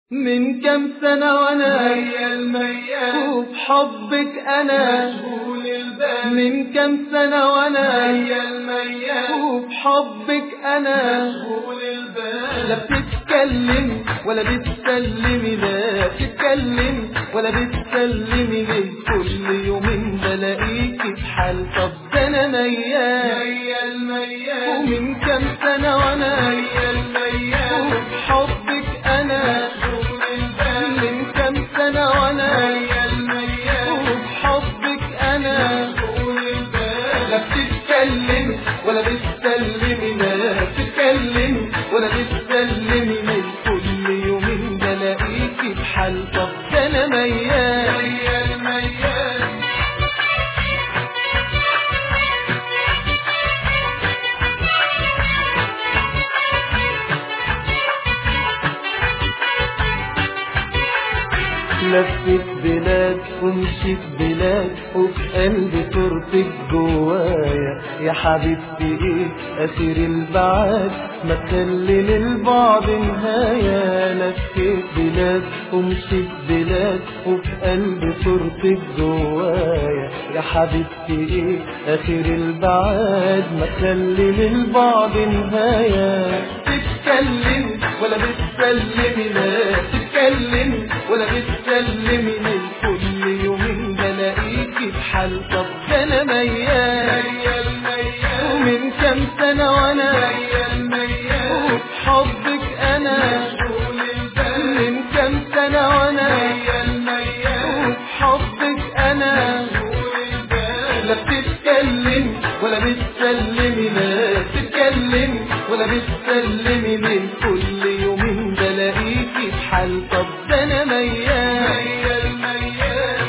من كم سنة وانا ميال ميال وبحبك انا مشغول البال من كم سنة وانا ميال ميال وبحبك انا مشغول البال لا بتتكلم ولا بتسلمي لا بتتكلم ولا بتسلمي ليه كل يومين بلاقيكي بحال طب ده انا ميال ميال ميال ومن كم سنة وانا ميال ميال وبحبك انا مشغول البال من كم سنة وانا ميال ميال وبحبك انا مشغول البال لا بتتكلم ولا بتسلمي لا بتتكلم ولا بتسلمي من كل يومين بلاقيكي بحال طب ده انا ميال ميال ميال لفت بلاد ومشيت بلاد وفي قلبي صورتك جوايا يا حبيبتي ايه اسير البعاد ما تخلي للبعد نهاية لفت بلاد ومشيت بلاد وفي قلبي صورتك جوايا يا حبيبتي ايه اسير البعاد ما تخلي للبعد نهاية تتكلم ولا بتسلمي لا تتكلم ولا بتسلمي من كل يومين بلاقيكي بحال طب ده انا ميال ميال ميال ومن كم سنة وانا ميال ميال وبحبك انا مشغول البال من كم سنة وانا ميال ميال وبحبك انا مشغول البال لا بتتكلم ولا بتسلمي لا بتتكلم ولا بتسلمي من كل يومين بلاقيكي بحال طب ده انا ميال ميال ميال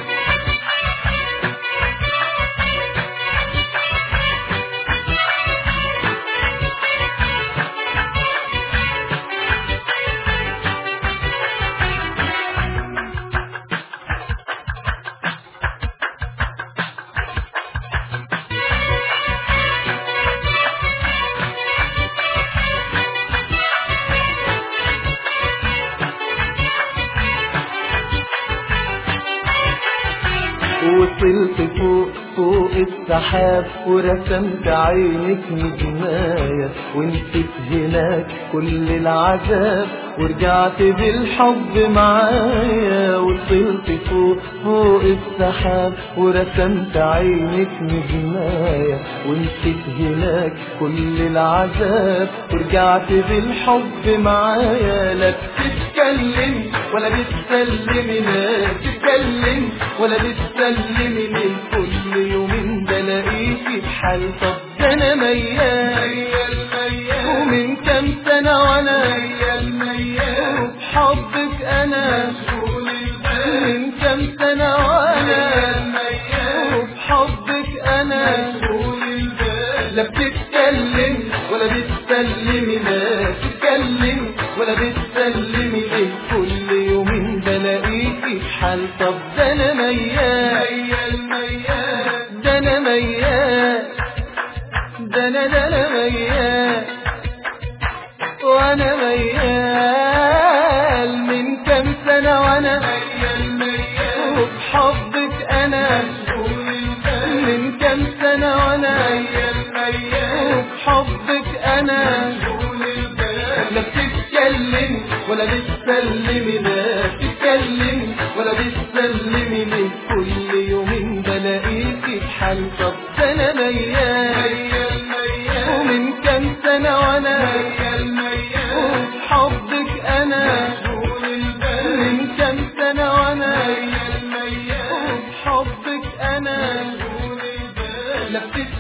وصلت فوق فوق السحاب ورسمت عينك نجماية ونسيت هناك كل العذاب ورجعت بالحب معايا وصلت فوق فوق السحاب ورسمت عينك نجماية ونسيت هناك كل العذاب ورجعت بالحب معايا لا بتتكلم ولا بتسلمي لا بتتكلم ولا بتسلمي من كل يومين بلاقيكي بحال طب ده انا ميال ميال ميال ومن كم سنة وانا ميال ميال وبحبك انا مشغول البال من كم سنة وانا ميال ميال وبحبك انا مشغول البال لا بتتكلم ولا بتسلمي لا بتتكلم ولا بتسلمي ليه كل يومين بلاقيكي بحال طب ده انا ميال ميال ميال ده انا ميال ده انا ده انا ميال وانا ميال من كم سنة وانا ميال ميال وبحبك انا مشغول البال من كم سنة وانا ميال ميال وبحبك انا مشغول البال لا بتتكلم ولا بتسلمي لا بتتكلم ولا بتسلمي من كل يومين بلاقيكي بحال طب ده انا ميال ميال ميال ومن كم سنة وانا ميال ميال وبحبك انا مشغول البال من كم سنة وانا ميال ميال وبحبك انا مشغول البال لا بتتكلم